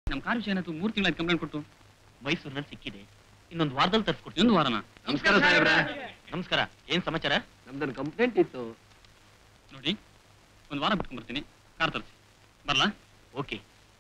ನಮ್ಮ ಕಾರು ವಿಷಯ ಏನಾಯ್ತು ಮೂರು ತಿಂಗಳ ಕಂಪ್ಲೇಂಟ್ ಕೊಟ್ಟು ಮೈಸೂರಿನಲ್ಲಿ ಸಿಕ್ಕಿದೆ ಇನ್ನೊಂದು ವಾರದಲ್ಲಿ ತರಿಸ್ಕೊಡ್ತೀನಿ ಒಂದು ವಾರನ ನಮಸ್ಕಾರ ಸಾಹೇಬ್ರ ನಮಸ್ಕಾರ ಏನ್ ಸಮಾಚಾರ ನಮ್ದೊಂದು ಕಂಪ್ಲೇಂಟ್ ಇತ್ತು ನೋಡಿ ಒಂದು ವಾರ ಬಿಟ್ಕೊಂಡ್ ಬರ್ತೀನಿ ಕಾರ್ ತರಿಸಿ ಬರಲಾ ಓಕೆ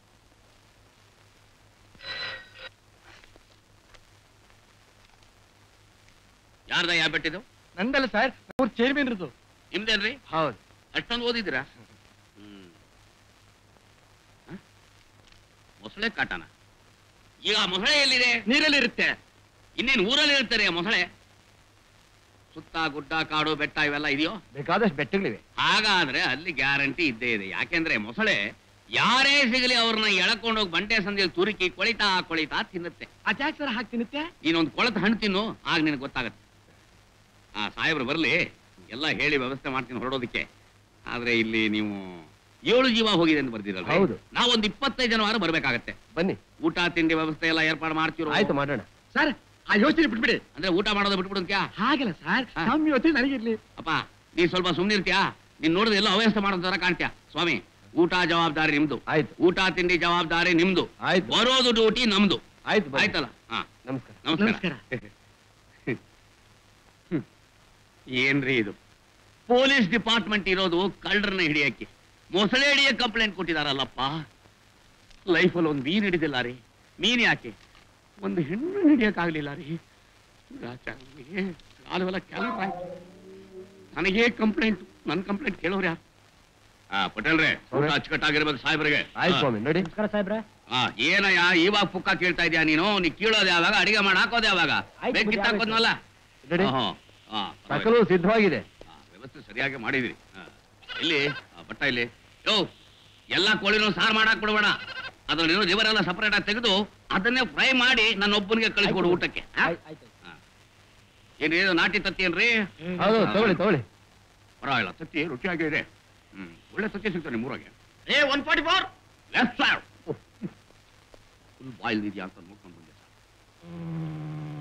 ಯಾರ್ದ ಯಾವ ಬೆಟ್ಟಿದ್ದು ನಂದಲ್ಲ ಸರ್ ಅವ್ರ ಚೇರ್ಮನ್ ಇರೋದು ನಿಮ್ದೇನ್ರಿ ಹೌದು ಅಷ್ಟೊಂದು ಓದಿದ್ದೀರಾ ಹ್ಮ್ ಹ? ಮೊಸಳೆ ಕಾಟನ ಈಗ ಆ ಮೊಸಳೆ ಎಲ್ಲಿದೆ ನೀರಲ್ಲಿ ಇರುತ್ತೆ ಇನ್ನೇನು ಊರಲ್ಲಿ ಇರ್ತಾರೆ ಆ ಮೊಸಳೆ ಸುತ್ತ ಗುಡ್ಡ ಕಾಡು ಬೆಟ್ಟ ಇವೆಲ್ಲ ಇದೆಯೋ ಬೇಕಾದಷ್ಟು ಬೆಟ್ಟಗಳಿವೆ ಹಾಗಾದ್ರೆ ಅಲ್ಲಿ ಗ್ಯಾರಂಟಿ ಇದ್ದೇ ಇದೆ ಯಾಕೆಂದ್ರೆ ಮೊಸಳೆ ಯಾರೇ ಸಿಗಲಿ ಅವ್ರನ್ನ ಎಳ್ಕೊಂಡೋಗಿ ಬಂಟೆ ಸಂದಿಯಲ್ಲಿ ತುರುಕಿ ಕೊಳಿತಾ ಕೊಳಿತಾ ತಿನ್ನುತ್ತೆ ಅಟ್ಯಾಕ್ ಸರ್ ಹಾಕಿ ತಿನ್ನುತ್ತೆ ನೀನೊಂದು ಕೊಳತ ಹಣ್ಣು ತಿನ್ನು ಆಗ ನಿನಗೆ ಗೊತ್ತಾಗತ್ತೆ ಆ ಸಾಹೇಬ್ರು ಬರಲಿ ಎಲ್ಲ ಹೇಳಿ ವ್ಯವಸ್ಥೆ ಮಾಡ್ತೀನಿ ಹೊರಡೋದಕ್ಕೆ ಆದ್ರೆ ಇಲ್ಲಿ ನೀವು ಏಳು ಜೀವ ಹೋಗಿದೆ ಅಂತ ಬರ್ದಿರಲ್ಲ ಹೌದು. ನಾವೊಂದು ಇಪ್ಪತ್ತೈದು ಜನವಾರ ಬರ್ಬೇಕಾಗತ್ತೆ ಬನ್ನಿ ಊಟ ತಿಂಡಿ ವ್ಯವಸ್ಥೆ ಎಲ್ಲ ಏರ್ಪಾಡು ಮಾಡ್ತಿರೋ ಆಯ್ತು ಮಾಡೋಣ ಸರ್ ಆ ಯೋಚನೆ ಬಿಟ್ಬಿಡಿ ಅಂದ್ರೆ ಊಟ ಮಾಡೋದು ಬಿಟ್ಬಿಡುತ್ಯಾ ಹಾಗಲ್ಲ ಸರ್ ಹಾ. ನಮ್ಮ ಯೋಚನೆ ನನಗಿರ್ಲಿ ಅಪ್ಪ ನೀ ಸ್ವಲ್ಪ ಸುಮ್ನಿರ್ತೀಯಾ ನೀನ್ ನೋಡಿದ್ರೆ ಎಲ್ಲ ಅವ್ಯವಸ್ಥೆ ಮಾಡೋ ತರ ಕಾಣ್ತೀಯ ಸ್ವಾಮಿ ಊಟ ಜವಾಬ್ದಾರಿ ನಿಮ್ದು ಆಯ್ತು ಊಟ ತಿಂಡಿ ಜವಾಬ್ದಾರಿ ನಿಮ್ದು ಆಯ್ತು ಬರೋದು ಡ್ಯೂಟಿ ನಮ್ದು ಆಯ್ತು ಬನ್ನಿ. ಆಯ್ತಲ್ಲ ಹಾ ನಮಸ್ಕಾರ ನಮಸ್ಕಾರ ಏನ್ರಿ ಇದು ಪೊಲೀಸ್ ಡಿಪಾರ್ಟ್ಮೆಂಟ್ ಇರೋದು ಕಳ್ಳರನ್ನ ಹಿಡಿಯಕ್ಕೆ ಮೊಸಳೆ ಹಿಡಿಯ ಕಂಪ್ಲೇಂಟ್ ಕೊಟ್ಟಿದಾರಲ್ಲಪ್ಪ ಲೈಫಲ್ಲಿ ಒಂದು ಮೀನ್ ಹಿಡಿದಿಲ್ಲ ರೀ ಮೀನ್ ಯಾಕೆ ಒಂದು ಹೆಣ್ಣು ಹಿಡಿಯಕ್ಕಾಗ್ಲಿಲ್ಲ ರೀ ರಾಜಾಂಗಿಗೆ ಕಾಲುವೆಲ್ಲ ಕ್ಯಾನ್ಸರ್ ಆಯ್ತು ನನಗೇ ಕಂಪ್ಲೇಂಟ್ ನನ್ನ ಕಂಪ್ಲೇಂಟ್ ಕೇಳೋರು ಯಾರು ಆ ಪಟೇಲ್ರೆ ಊಟ ಅಚ್ಚುಕಟ್ಟಾಗಿರ್ಬೇಕು ಸಾಹೇಬ್ರಿಗೆ ಆಯ್ತು ಸ್ವಾಮಿ ನೋಡಿ ನಮಸ್ಕಾರ ಸಾಹೇಬ್ರೆ ಆ ಏನಯ್ಯ ಇವಾಗ ಪುಕ್ಕ ಕೇಳ್ತಾ ಇದೀಯ ನೀನು ನೀ ಕೀಳೋದು ಯಾವಾಗ ಅಡಿಗೆ ಮಾಡಿ ಹಾಕೋದು ಯಾವಾಗ ಆಯ್ತು ಬೇಗ ಬಿಡಿ, ಕಿತ್ತಾಕೋದ್ನಲ್ಲ ನೋಡಿ ಆಹಾ, ಆ, ಪರವಾಗಿಲ್ಲ. ಸಕಲು ಸಿದ್ಧವಾಗಿದೆ ಆ, ವ್ಯವಸ್ಥೆ ಸರಿಯಾಗಿ ಮಾಡಿದ್ರಿ ಆ, ಇಲ್ಲಿ ಆ, ಬಟ್ಟ ಇಲ್ಲಿ ಯೋ ಎಲ್ಲ ಕೋಳಿನೂ ಸಾರು ಮಾಡಾಕ್ ಬಿಡಬೇಡ ಅದ್ರಲ್ಲಿರೋ ಲಿವರೆಲ್ಲ ಸಪರೇಟ್ ಆಗಿ ತೆಗೆದು ಅದನ್ನೇ ಫ್ರೈ ಮಾಡಿ ನನ್ನ ಒಬ್ಬನಿಗೆ ಕಳಿಸ್ಕೊಡು ಊಟಕ್ಕೆ ಆ? ಆಯ್ತು ಆ. ಏನ್ರಿ ಇದು ನಾಟಿ ತತ್ತಿ ಏನ್ರಿ ಹೌದು ತಗೊಳ್ಳಿ ತಗೊಳ್ಳಿ ಪರವಾಗಿಲ್ಲ ತತ್ತಿ ರುಚಿಯಾಗಿ ಇದೆ ಹ್ಮ್ ಒಳ್ಳೆ ತತ್ತಿ ಸಿಗ್ತಾನೆ ನಿಮ್ಮೂರಾಗೆ ಏ one forty four left side full boil ಇದೆಯಾ ಅಂತ ನೋಡ್ಕೊಂಡು ಬಂದೆ ಸರ್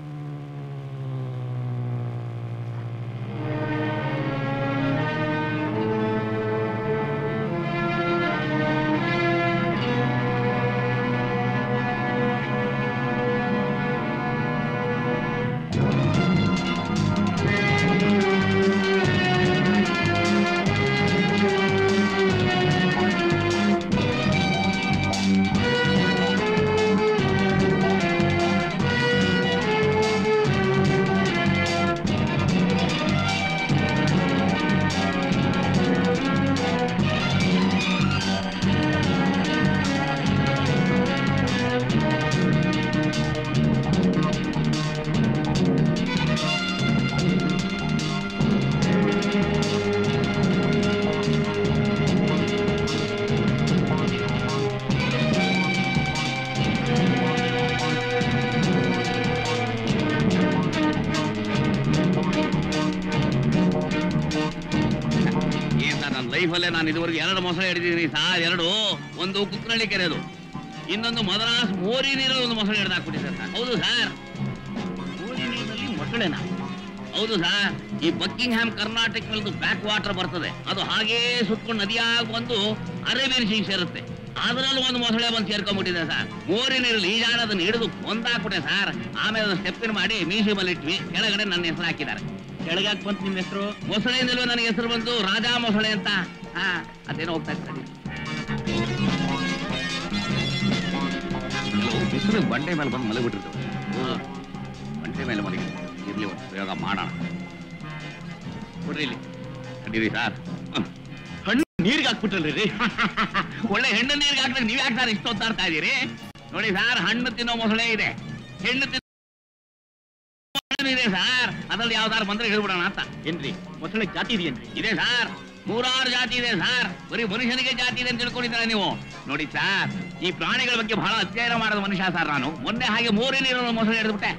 ಏನ್ ಸರ್ ನನ್ನ ಲೈಫಲ್ಲೇ ನಾನು ಇದುವರೆಗೆ ಎರಡು ಮೊಸಳೆ ಹಿಡಿದಿದ್ದೀನಿ ಸಾ ಎರಡು ಒಂದು ಕುಕ್ಕನಳ್ಳಿ ಕೆರೆದು ಇನ್ನೊಂದು ಮದ್ರಾಸ್ ಮೋರಿ ನೀರಲ್ಲಿ ಒಂದು ಮೊಸಳೆ ಹಿಡಿದು ಹಾಕ್ಬಿಟ್ಟಿದ್ದೆ ಸರ್ ಹೌದು ಸರ್ ಮೋರಿ ನೀರಿನಲ್ಲಿ ಮೊಸಳೆನ ಹೌದು ಸರ್ ಈ ಬಕ್ಕಿಂಗ್ ಹ್ಯಾಮ್ ಕರ್ನಾಟಕದಲ್ಲದು ಬ್ಯಾಕ್ ವಾಟರ್ ಬರ್ತದೆ ಅದು ಹಾಗೇ ಸುತ್ಕೊಂಡು ನದಿಯಾಗಿ ಬಂದು ಅರೇಬಿಯನ್ ಸೀ ಸೇರುತ್ತೆ ಅದರಲ್ಲೂ ಒಂದು ಮೊಸಳೆ ಬಂದು ಸೇರ್ಕೊಂಡ್ಬಿಟ್ಟಿದೆ ಸರ್ ಮೋರಿ ನೀರಲ್ಲಿ ಈಜಾಡ ಅದನ್ನ ಹಿಡಿದು ಒಂದಾಕ್ಬಿಟ್ಟೆ ಸರ್ ಆಮೇಲೆ ಅದನ್ನ ಸ್ಟೆಪ್ಪಿನ ಮಾಡಿ ಮ್ಯೂಸಿಯಂ ಇಟ್ವಿ ಕೆಳಗಡೆ ನನ್ನ ಹೆಸರು ಹಾಕಿದ್ದಾರೆ ಕೆಳಗಾಕ್ ಬಂತು ನಿಮ್ಮ ಹೆಸರು ಮೊಸಳೆಯಿಂದಲೂ ನನಗೆ ಹೆಸರು ಬಂತು ರಾಜಾ ಮೊಸಳೆ ಅಂತ ಹಾ ಅದೇನೋ ಹೋಗ್ತಾ ಇರ್ತಾರೆ ಬಿಸಿಲು ಬಂಡೆ ಮೇಲೆ ಬಂದು ಮಲಗಿಬಿಟ್ಟಿರ್ತವೆ ಬಂಡೆ ಮೇಲೆ ಮಲಗಿ ಇರ್ಲಿ ಒಂದು ಪ್ರಯೋಗ ಮಾಡೋಣ ಕೊಡ್ರಿ ಇಲ್ಲಿ ನಡೀರಿ ಸರ್ ಹಣ್ಣು ನೀರಿಗೆ ಹಾಕ್ಬಿಟ್ರಲ್ರಿ ರೀ ಒಳ್ಳೆ ಹೆಣ್ಣು ನೀರಿಗೆ ಹಾಕಿದ್ರೆ ನೀವು ಯಾಕೆ ಸರ್ ಇಷ್ಟು ಹೊತ್ತಾಡ್ತಾ ಇದ್ದೀರಿ ನೋಡಿ ಸರ್ ಹಣ್ಣು ತಿನ್ನೋ ಮೊಸಳೆ ಇದೆ ಹೆಣ್ಣು ತಿನ್ನೋ ಮೊಸಳೆ ಇದೆ ಸರ್ ಅದ್ರಲ್ಲಿ ಯಾವ್ದಾರು ಬಂದ್ರೆ ಹೇಳ್ಬಿಡೋಣ ಅಂತ ಏನ್ರಿ ಮೊಸಳೆ ಜಾತಿ ಇದೆಯೇನ್ರಿ ಇದೆ ಸರ್ ನೂರಾರು ಜಾತಿ ಇದೆ ಸರ್ ಬರೀ ಮನುಷ್ಯನಿಗೆ ಜಾತಿ ಇದೆ ಅಂತ ತಿಳ್ಕೊಂಡಿದ್ದಾರೆ ನೀವು ನೋಡಿ ಸರ್ ಈ ಪ್ರಾಣಿಗಳ ಬಗ್ಗೆ ಬಹಳ ಅಧ್ಯಯನ ಮಾಡೋದು ಮನುಷ್ಯ ಸರ್ ನಾನು ಮೊನ್ನೆ ಹಾಗೆ ಮೂರೇ ನೀರು ಮೊಸಳೆ ಹಿಡಿದ್ಬಿಟ್ಟೆ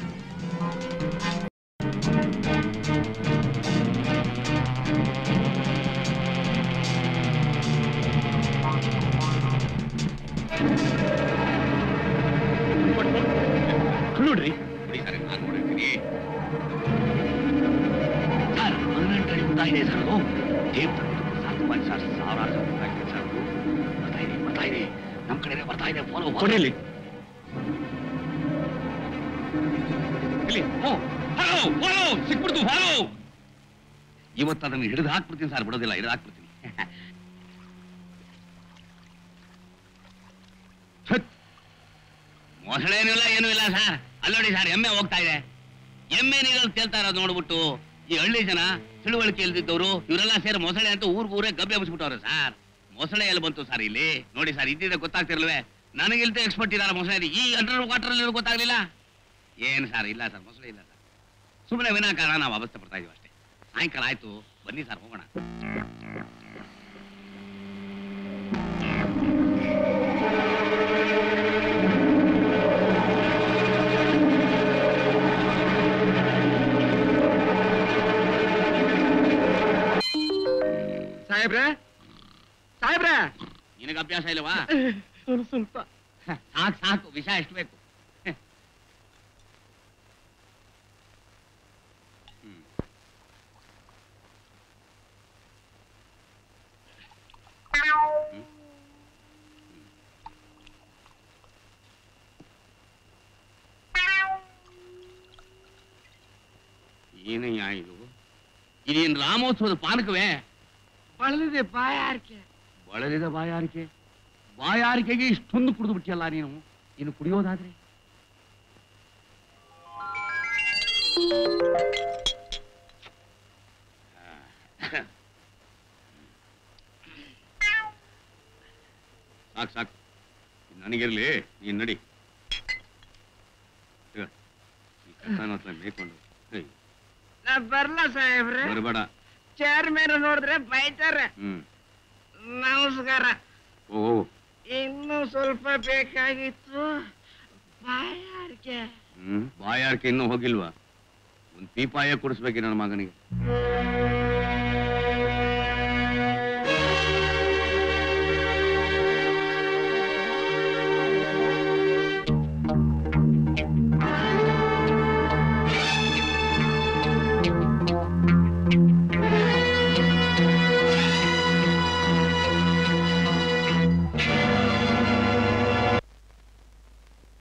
ನೋಡ್ರಿ ನೋಡಿ ಸರ್ ನಾನು ನೋಡಿರ್ತೀನಿ ಸರ್ ಹದಿನೆಂಟು ಅಡಿ ಉದ್ದ ಇದೆ ಸರ್ ಅದು ಟೇಪ್ ಸಾಕು ಬನ್ನಿ ಸರ್ ಸಾವಿರಾರು ಜನ ಬರ್ತಾ ಇದೆ ಸರ್ ಅದು ಬರ್ತಾ ಇದೆ ಬರ್ತಾ ಇದೆ ನಮ್ಮ ಕಡೆ ಬರ್ತಾ ಇದೆ ಫಾಲೋ ಕೊಡ್ರಿ ಇಲ್ಲಿ. ಇಲ್ಲಿ ಹೋ ಹಲೋ ಹಲೋ ಸಿಕ್ಬಿಡ್ತು ಹಲೋ ಇವತ್ತು ಅದನ್ನು ಹಿಡಿದು ಹಾಕ್ಬಿಡ್ತೀನಿ ಸರ್ ಬಿಡೋದಿಲ್ಲ ಹಿಡಿದು ಹಾಕ್ಬಿಡ್ತೀನಿ ಛತ್! ಮೊಸಳೇನೂ ಇಲ್ಲ ಏನೂ ಇಲ್ಲ ಸರ್ ಅಲ್ಲೋಡಿ ಸರ್ ಎಮ್ಮೆ ಹೋಗ್ತಾ ಇದೆ ಎಮ್ಮೆ ನೀರಲ್ಲಿ ತೇಲ್ತಾ ಇರೋದು ನೋಡ್ಬಿಟ್ಟು ಈ ಹಳ್ಳಿ ಜನ ತಿಳುವಳಿಕೆ ಇಲ್ದಿದ್ದವರು ಇವರೆಲ್ಲ ಸೇರಿ ಮೊಸಳೆ ಅಂತ ಊರ್ಗ್ ಊರೇ ಗಬ್ಬೆ ಹಬ್ಬಿಸ್ಬಿಟ್ಟವ್ರೆ ಸರ್ ಮೊಸಳೆ ಎಲ್ಲಿ ಬಂತು ಸರ್ ಇಲ್ಲಿ ನೋಡಿ ಸರ್ ಇದ್ದಿದ್ದೆ ಗೊತ್ತಾಗ್ತಿರ್ಲ್ವೇ ನನಗಿಲ್ದ ಎಕ್ಸ್ಪರ್ಟ್ ಇದಾರೆ ಮೊಸಳೆ ಈ ಅಂಡರ್ ವಾಟರ್ ಅಲ್ಲಿ ಗೊತ್ತಾಗ್ಲಿಲ್ಲ ಏನ್ ಸರ್ ಇಲ್ಲ ಸರ್ ಮೊಸಳೆ ಇಲ್ಲ ಸರ್ ಸುಮ್ಮನೆ ವಿನಾಕಾರಣ ನಾವು ಅವಸ್ಥೆ ಪಡ್ತಾ ಇದೀವಿ ಅಷ್ಟೇ ಸಾಯಂಕಾಲ ಆಯ್ತು ಬನ್ನಿ ಸರ್ ಹೋಗೋಣ ಸಾಹೇಬ್ರೆ ಸಾಹೇಬ್ರೆ ನಿನಗೆ ಅಭ್ಯಾಸ ಇಲ್ಲವಾ ಒಂದು ಸ್ವಲ್ಪ ಸಾಕು ಸಾಕು ವಿಷ ಎಷ್ಟು ಬೇಕು ಹ್ಮ್. ಹ್ಮ್. ಏನಯ್ಯ ಇದು ಇದೇನು ರಾಮೋತ್ಸವದ ಪಾನಕವೇ ಬಳಲಿದೆ ಬಾಯಾರಿಕೆ ಬಳಲಿದ ಬಾಯಾರಿಕೆ ಬಾಯಾರಿಕೆಗೆ ಇಷ್ಟೊಂದು ಕುಡಿದು ಬಿಟ್ಟಿಯಲ್ಲ ನೀನು ಇನ್ನು ಕುಡಿಯೋದಾದ್ರೆ ಸಾಕು ಸಾಕು ಇದು ನನಗಿರ್ಲಿ ನೀನ್ ನಡಿ ಈಗ, ಈ ಕಸನ ಹತ್ರ ಮೇಯ್ಕೊಂಡು ಏಯ್, ನಾ ಬರ್ಲ ಸಾಹೇಬ್ರೆ ಬರಬೇಡ ಚೇರ್ ಮೇಲೆ ನೋಡಿದ್ರೆ ಬೈತಾರೆ ಹ್ಮ್ ನಮಸ್ಕಾರ ಓ ಓ. ಇನ್ನು ಸ್ವಲ್ಪ ಬೇಕಾಗಿತ್ತು ಬಾಯಾರಿಕೆ ಹ್ಮ್ ಬಾಯಾರಿಕೆ ಇನ್ನೂ ಹೋಗಿಲ್ವಾ ಒಂದ್ ಪೀಪಾಯ ಕುಡಿಸ್ಬೇಕು ನನ್ನ ಮಗನಿಗೆ